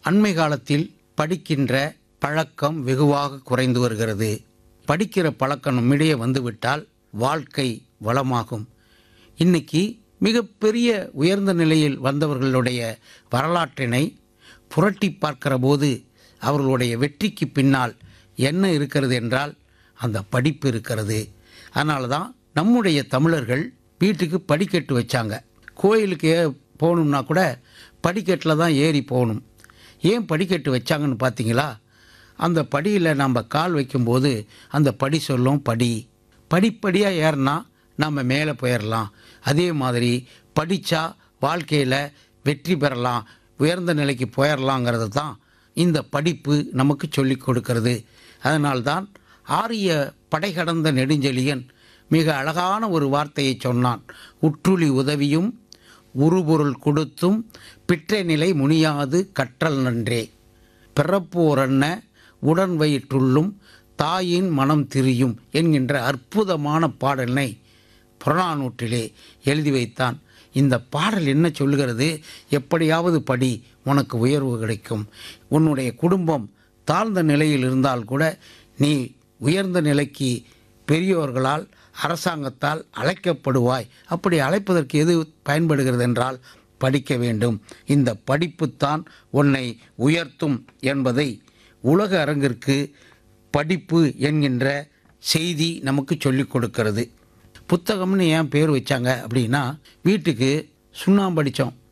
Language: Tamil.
அண்மை காலத்தில் படிக்கின்ற பழக்கம் வெகுவாக குறைந்து வருகிறது படிக்கிற பழக்கம் நம்மிடையே வந்துவிட்டால் வாழ்க்கை வளமாகும் இன்னைக்கு மிகப்பெரிய உயர்ந்த நிலையில் வந்தவர்களுடைய வரலாற்றினை புரட்டி பார்க்கிற போது அவர்களுடைய வெற்றிக்கு பின்னால் என்ன இருக்கிறது என்றால் அந்த படிப்பு இருக்கிறது அதனால தான் நம்முடைய தமிழர்கள் வீட்டுக்கு படிக்கட்டு வச்சாங்க கோயிலுக்கு ஏ- போகணும்னா கூட படிக்கட்டில் தான் ஏறி போகணும் ஏன் படிக்கட்டு வச்சாங்கன்னு பார்த்தீங்களா அந்த படியில் நம்ம கால் வைக்கும்போது அந்த படி சொல்லும் படி படிப்படியாக ஏறினா நம்ம மேலே போயிடலாம் அதே மாதிரி படித்தா வாழ்க்கையில் வெற்றி பெறலாம் உயர்ந்த நிலைக்கு போயிடலாங்கிறது தான் இந்த படிப்பு நமக்கு சொல்லிக் கொடுக்கிறது அதனால்தான் ஆரிய படை கடந்த நெடுஞ்செழியன் மிக அழகான ஒரு வார்த்தையை சொன்னான் உற்றுளி உதவியும் உருபொருள் கொடுத்தும் பிற்றை நிலை முனியாது கற்றல் நன்றே பிறப்போரன்ன உடன் வயிற்றுள்ளும் தாயின் மனம் திரியும் என்கின்ற அற்புதமான பாடலினை புறநானூற்றிலே எழுதி வைத்தான் இந்த பாடல் என்ன சொல்லுகிறது எப்படியாவது படி உனக்கு உயர்வு கிடைக்கும் உன்னுடைய குடும்பம் தாழ்ந்த நிலையில் இருந்தால் கூட நீ உயர்ந்த நிலைக்கு பெரியோர்களால் அரசாங்கத்தால் அழைக்கப்படுவாய் அப்படி அழைப்பதற்கு எது பயன்படுகிறது என்றால் படிக்க வேண்டும் இந்த படிப்புத்தான் உன்னை உயர்த்தும் என்பதை உலக அரங்கிற்கு படிப்பு என்கின்ற செய்தி நமக்கு சொல்லிக் கொடுக்கிறது புத்தகம்னு ஏன் பேர் வச்சாங்க அப்படின்னா வீட்டுக்கு சுண்ணாம்பு அடித்தோம்